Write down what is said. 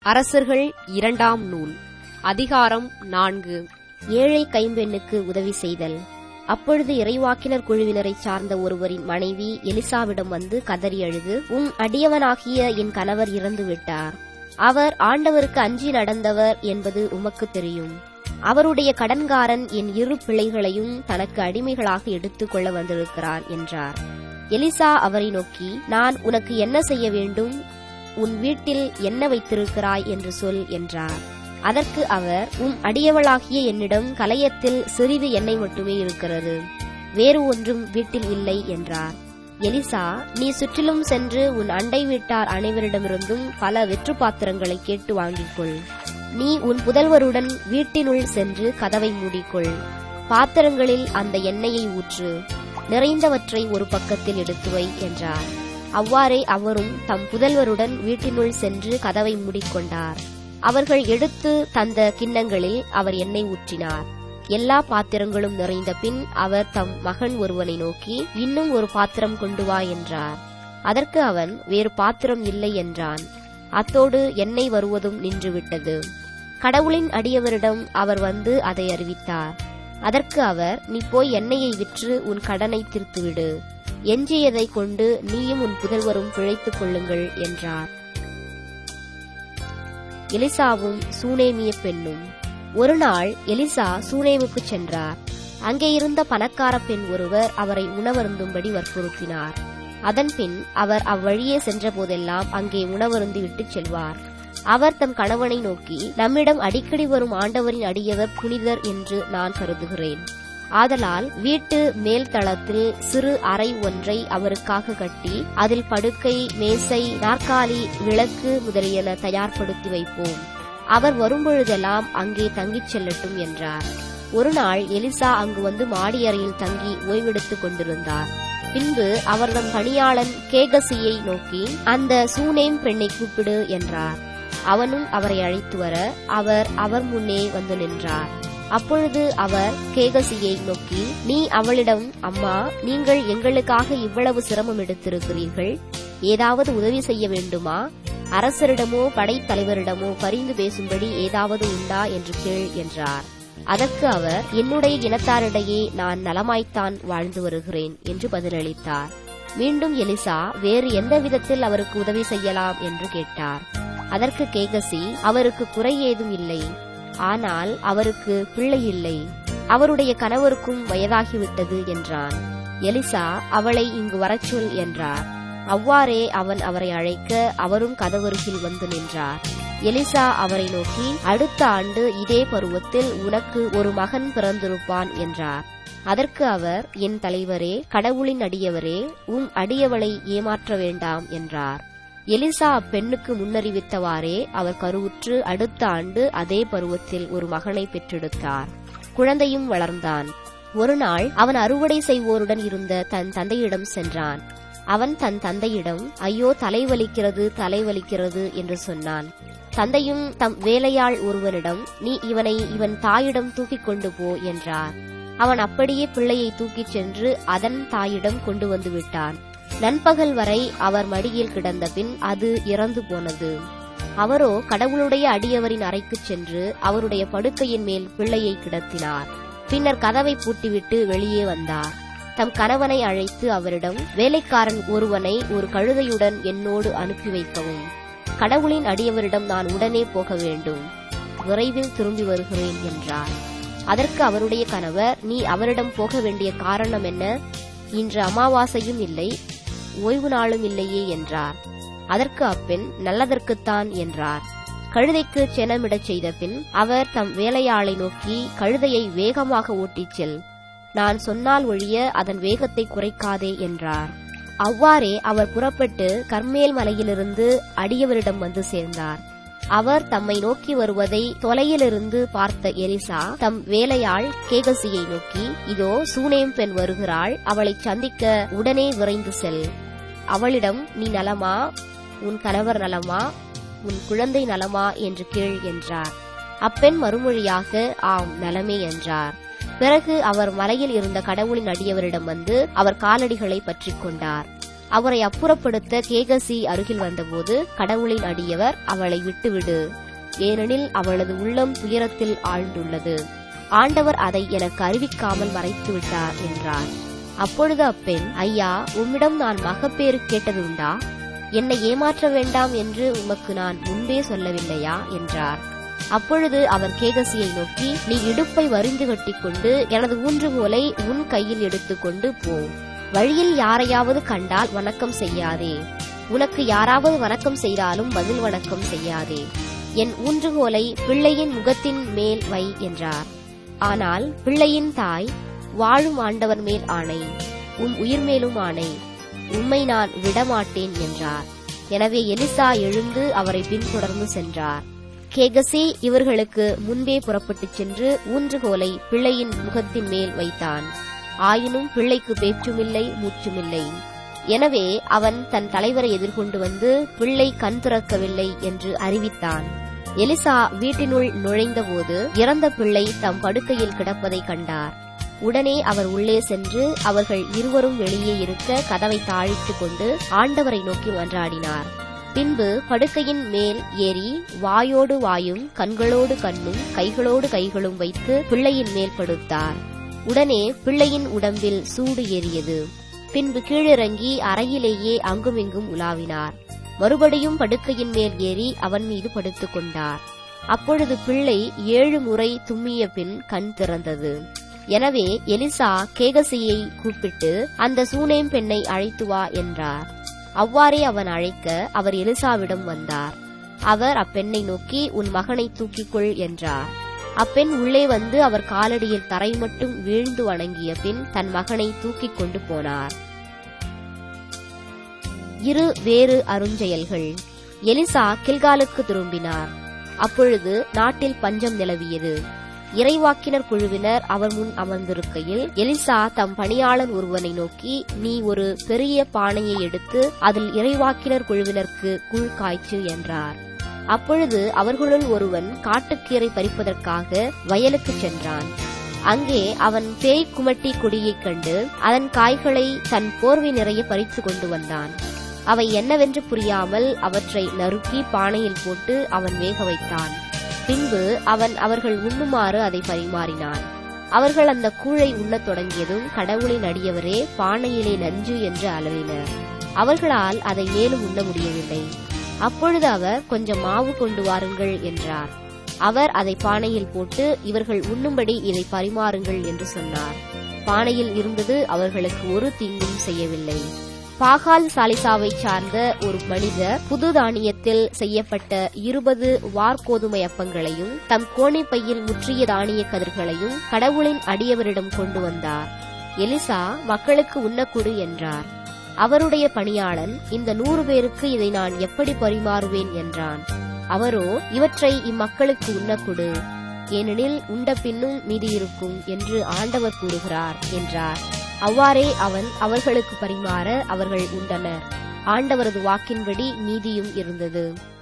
அரசர்கள் இரண்டாம் நூல் அதிகாரம் நான்கு ஏழை கைம்பெண்ணுக்கு உதவி செய்தல் அப்பொழுது இறைவாக்கினர் குழுவினரைச் சார்ந்த ஒருவரின் மனைவி எலிசாவிடம் வந்து கதறி அழுது உம் அடியவனாகிய என் கணவர் இறந்து விட்டார் அவர் ஆண்டவருக்கு அஞ்சி நடந்தவர் என்பது உமக்கு தெரியும் அவருடைய கடன்காரன் என் இரு பிள்ளைகளையும் தனக்கு அடிமைகளாக எடுத்துக் கொள்ள வந்திருக்கிறான் என்றார் எலிசா அவரை நோக்கி நான் உனக்கு என்ன செய்ய வேண்டும் உன் வீட்டில் என்ன வைத்திருக்கிறாய் என்று சொல் என்றார் அதற்கு அவர் உம் அடியவளாகிய என்னிடம் கலையத்தில் சிறிது எண்ணெய் மட்டுமே இருக்கிறது வேறு ஒன்றும் வீட்டில் இல்லை என்றார் எலிசா நீ சுற்றிலும் சென்று உன் அண்டை வீட்டார் அனைவரிடமிருந்தும் பல வெற்று பாத்திரங்களை கேட்டு வாங்கிக் கொள் நீ உன் புதல்வருடன் வீட்டினுள் சென்று கதவை மூடிக்கொள் பாத்திரங்களில் அந்த எண்ணெயை ஊற்று நிறைந்தவற்றை ஒரு பக்கத்தில் எடுத்து வை என்றார் அவ்வாறே அவரும் தம் புதல்வருடன் வீட்டினுள் சென்று கதவை மூடிக்கொண்டார் அவர்கள் எடுத்து தந்த கிண்ணங்களில் அவர் எண்ணெய் ஊற்றினார் எல்லா பாத்திரங்களும் நிறைந்த பின் அவர் தம் மகன் ஒருவனை நோக்கி இன்னும் ஒரு பாத்திரம் கொண்டு வா என்றார் அதற்கு அவன் வேறு பாத்திரம் இல்லை என்றான் அத்தோடு எண்ணெய் வருவதும் நின்றுவிட்டது கடவுளின் அடியவரிடம் அவர் வந்து அதை அறிவித்தார் அதற்கு அவர் நீ போய் எண்ணெயை விற்று உன் கடனை தீர்த்துவிடு எஞ்சியதை கொண்டு நீயும் உன் புதல்வரும் பிழைத்துக் கொள்ளுங்கள் என்றார் எலிசாவும் சூனேமிய பெண்ணும் ஒரு நாள் எலிசா சூனேமுக்கு சென்றார் அங்கே இருந்த பணக்கார பெண் ஒருவர் அவரை உணவருந்தும்படி வற்புறுத்தினார் அதன்பின் அவர் அவ்வழியே சென்றபோதெல்லாம் அங்கே உணவருந்து விட்டுச் செல்வார் அவர் தம் கணவனை நோக்கி நம்மிடம் அடிக்கடி வரும் ஆண்டவரின் அடியவர் புனிதர் என்று நான் கருதுகிறேன் ஆதலால் வீட்டு மேல் தளத்தில் சிறு அறை ஒன்றை அவருக்காக கட்டி அதில் படுக்கை மேசை நாற்காலி விளக்கு முதலியன தயார்படுத்தி வைப்போம் அவர் வரும்பொழுதெல்லாம் அங்கே தங்கிச் செல்லட்டும் என்றார் ஒரு நாள் எலிசா அங்கு வந்து மாடி அறையில் தங்கி ஓய்வெடுத்துக் கொண்டிருந்தார் பின்பு அவர்தம் பணியாளன் கேகசியை நோக்கி அந்த சூனேம் பெண்ணை கூப்பிடு என்றார் அவனும் அவரை அழைத்து வர அவர் அவர் முன்னே வந்து நின்றார் அப்பொழுது அவர் கேகசியை நோக்கி நீ அவளிடம் அம்மா நீங்கள் எங்களுக்காக இவ்வளவு சிரமம் எடுத்திருக்கிறீர்கள் ஏதாவது உதவி செய்ய வேண்டுமா அரசரிடமோ படைத்தலைவரிடமோ பரிந்து பேசும்படி ஏதாவது உண்டா என்று கேள் என்றார் அதற்கு அவர் என்னுடைய இனத்தாரிடையே நான் நலமாய்த்தான் வாழ்ந்து வருகிறேன் என்று பதிலளித்தார் மீண்டும் எலிசா வேறு எந்த விதத்தில் அவருக்கு உதவி செய்யலாம் என்று கேட்டார் அதற்கு கேகசி அவருக்கு குறை ஏதும் இல்லை ஆனால் அவருக்கு பிள்ளை இல்லை அவருடைய கணவருக்கும் வயதாகிவிட்டது என்றான் எலிசா அவளை இங்கு வரச் சொல் என்றார் அவ்வாறே அவன் அவரை அழைக்க அவரும் கதவருகில் வந்து நின்றார் எலிசா அவரை நோக்கி அடுத்த ஆண்டு இதே பருவத்தில் உனக்கு ஒரு மகன் பிறந்திருப்பான் என்றார் அதற்கு அவர் என் தலைவரே கடவுளின் அடியவரே உம் அடியவளை ஏமாற்ற வேண்டாம் என்றார் எலிசா அப்பெண்ணுக்கு முன்னறிவித்தவாறே அவர் கருவுற்று அடுத்த ஆண்டு அதே பருவத்தில் ஒரு மகனை பெற்றெடுத்தார் குழந்தையும் வளர்ந்தான் ஒரு நாள் அவன் அறுவடை செய்வோருடன் இருந்த தன் தந்தையிடம் சென்றான் அவன் தன் தந்தையிடம் ஐயோ தலைவலிக்கிறது தலைவலிக்கிறது என்று சொன்னான் தந்தையும் தம் வேலையாள் ஒருவனிடம் நீ இவனை இவன் தாயிடம் தூக்கிக் கொண்டு போ என்றார் அவன் அப்படியே பிள்ளையை தூக்கிச் சென்று அதன் தாயிடம் கொண்டு வந்து விட்டான் நண்பகல் வரை அவர் மடியில் கிடந்த பின் அது இறந்து போனது அவரோ கடவுளுடைய அடியவரின் அறைக்குச் சென்று அவருடைய படுக்கையின் மேல் பிள்ளையை கிடத்தினார் பின்னர் கதவை பூட்டிவிட்டு வெளியே வந்தார் தம் கணவனை அழைத்து அவரிடம் வேலைக்காரன் ஒருவனை ஒரு கழுதையுடன் என்னோடு அனுப்பி வைக்கவும் கடவுளின் அடியவரிடம் நான் உடனே போக வேண்டும் விரைவில் திரும்பி வருகிறேன் என்றார் அதற்கு அவருடைய கணவர் நீ அவரிடம் போக வேண்டிய காரணம் என்ன இன்று அமாவாசையும் இல்லை ஓய்வு நாளும் இல்லையே என்றார் அதற்கு அப்பெண் நல்லதற்குத்தான் என்றார் கழுதைக்கு செனமிடச் செய்த பின் அவர் தம் வேலையாளை நோக்கி கழுதையை வேகமாக ஓட்டிச் செல் நான் சொன்னால் ஒழிய அதன் வேகத்தை குறைக்காதே என்றார் அவ்வாறே அவர் புறப்பட்டு கர்மேல் மலையிலிருந்து அடியவரிடம் வந்து சேர்ந்தார் அவர் தம்மை நோக்கி வருவதை தொலையிலிருந்து பார்த்த எலிசா தம் வேலையாள் கேகசியை நோக்கி இதோ சூனேம் பெண் வருகிறாள் அவளை சந்திக்க உடனே விரைந்து செல் அவளிடம் நீ நலமா உன் கணவர் நலமா உன் குழந்தை நலமா என்று கேள் என்றார் அப்பெண் மறுமொழியாக ஆம் நலமே என்றார் பிறகு அவர் மலையில் இருந்த கடவுளின் அடியவரிடம் வந்து அவர் காலடிகளை பற்றிக் கொண்டார் அவரை அப்புறப்படுத்த கேகசி அருகில் வந்தபோது கடவுளின் அடியவர் அவளை விட்டுவிடு ஏனெனில் அவளது உள்ளம் துயரத்தில் ஆழ்ந்துள்ளது ஆண்டவர் அதை எனக்கு அறிவிக்காமல் மறைத்து விட்டார் என்றார் அப்பொழுது அப்பெண் ஐயா உம்மிடம் நான் மகப்பேறு கேட்டதுண்டா என்னை ஏமாற்ற வேண்டாம் என்று உமக்கு நான் முன்பே சொல்லவில்லையா என்றார் அப்பொழுது அவர் கேகசியை நோக்கி நீ இடுப்பை வரிந்து கட்டிக்கொண்டு எனது ஊன்றுகோலை உன் கையில் எடுத்துக்கொண்டு போ வழியில் யாரையாவது கண்டால் வணக்கம் செய்யாதே உனக்கு யாராவது வணக்கம் செய்தாலும் பதில் வணக்கம் செய்யாதே என் ஊன்றுகோலை பிள்ளையின் முகத்தின் மேல் வை என்றார் ஆனால் பிள்ளையின் தாய் வாழும் ஆண்டவர் மேல் ஆணை உம் உயிர் மேலும் ஆணை உம்மை நான் விடமாட்டேன் என்றார் எனவே எலிசா எழுந்து அவரை பின்தொடர்ந்து சென்றார் கேகசி இவர்களுக்கு முன்பே புறப்பட்டுச் சென்று ஊன்றுகோலை பிள்ளையின் முகத்தின் மேல் வைத்தான் ஆயினும் பிள்ளைக்கு பேச்சுமில்லை மூச்சுமில்லை எனவே அவன் தன் தலைவரை எதிர்கொண்டு வந்து பிள்ளை கண் திறக்கவில்லை என்று அறிவித்தான் எலிசா வீட்டினுள் நுழைந்தபோது இறந்த பிள்ளை தம் படுக்கையில் கிடப்பதை கண்டார் உடனே அவர் உள்ளே சென்று அவர்கள் இருவரும் வெளியே இருக்க கதவை தாழித்துக் கொண்டு ஆண்டவரை நோக்கி மன்றாடினார் பின்பு படுக்கையின் மேல் ஏறி வாயோடு வாயும் கண்களோடு கண்ணும் கைகளோடு கைகளும் வைத்து பிள்ளையின் மேல் படுத்தார் உடனே பிள்ளையின் உடம்பில் சூடு ஏறியது பின்பு கீழிறங்கி அறையிலேயே அங்குமிங்கும் உலாவினார் மறுபடியும் படுக்கையின் மேல் ஏறி அவன் மீது படுத்துக் கொண்டார் அப்பொழுது பிள்ளை ஏழு முறை தும்மிய பின் கண் திறந்தது எனவே எலிசா கேகசியை கூப்பிட்டு அந்த சூனேம் பெண்ணை அழைத்து வா என்றார் அவ்வாறே அவன் அழைக்க அவர் எலிசாவிடம் வந்தார் அவர் அப்பெண்ணை நோக்கி உன் மகனை தூக்கிக்கொள் என்றார் அப்பெண் உள்ளே வந்து அவர் காலடியில் தரை மட்டும் வீழ்ந்து வணங்கிய பின் தன் மகனை தூக்கிக் கொண்டு போனார் இரு வேறு அருஞ்செயல்கள் எலிசா கில்காலுக்கு திரும்பினார் அப்பொழுது நாட்டில் பஞ்சம் நிலவியது இறைவாக்கினர் குழுவினர் அவர் முன் அமர்ந்திருக்கையில் எலிசா தம் பணியாளன் ஒருவனை நோக்கி நீ ஒரு பெரிய பானையை எடுத்து அதில் இறைவாக்கினர் குழுவினருக்கு கூழ் காய்ச்சு என்றார் அப்பொழுது அவர்களுள் ஒருவன் காட்டுக்கீரை பறிப்பதற்காக வயலுக்கு சென்றான் அங்கே அவன் பேய் குமட்டி கொடியைக் கண்டு அதன் காய்களை தன் போர்வை நிறைய பறித்து கொண்டு வந்தான் அவை என்னவென்று புரியாமல் அவற்றை நறுக்கி பானையில் போட்டு அவன் வேக வைத்தான் பின்பு அவன் அவர்கள் உண்ணுமாறு அதை பரிமாறினான் அவர்கள் அந்த கூழை உண்ணத் தொடங்கியதும் கடவுளின் அடியவரே பானையிலே நஞ்சு என்று அலறினர் அவர்களால் அதை மேலும் உண்ண முடியவில்லை அப்பொழுது அவர் கொஞ்சம் மாவு கொண்டு வாருங்கள் என்றார் அவர் அதை பானையில் போட்டு இவர்கள் உண்ணும்படி இதை பரிமாறுங்கள் என்று சொன்னார் பானையில் இருந்தது அவர்களுக்கு ஒரு தீங்கும் செய்யவில்லை பாகால் சாலிசாவை சார்ந்த ஒரு மனிதர் புது தானியத்தில் செய்யப்பட்ட இருபது வார்கோதுமை அப்பங்களையும் தம் கோணிப்பையில் முற்றிய தானிய கதிர்களையும் கடவுளின் அடியவரிடம் கொண்டு வந்தார் எலிசா மக்களுக்கு உண்ணக்குடு என்றார் அவருடைய பணியாளன் இந்த நூறு பேருக்கு இதை நான் எப்படி பரிமாறுவேன் என்றான் அவரோ இவற்றை இம்மக்களுக்கு உண்ணக்குடு ஏனெனில் உண்ட பின்னும் மீதி இருக்கும் என்று ஆண்டவர் கூறுகிறார் என்றார் அவ்வாறே அவன் அவர்களுக்கு பரிமாற அவர்கள் உண்டனர் ஆண்டவரது வாக்கின்படி மீதியும் இருந்தது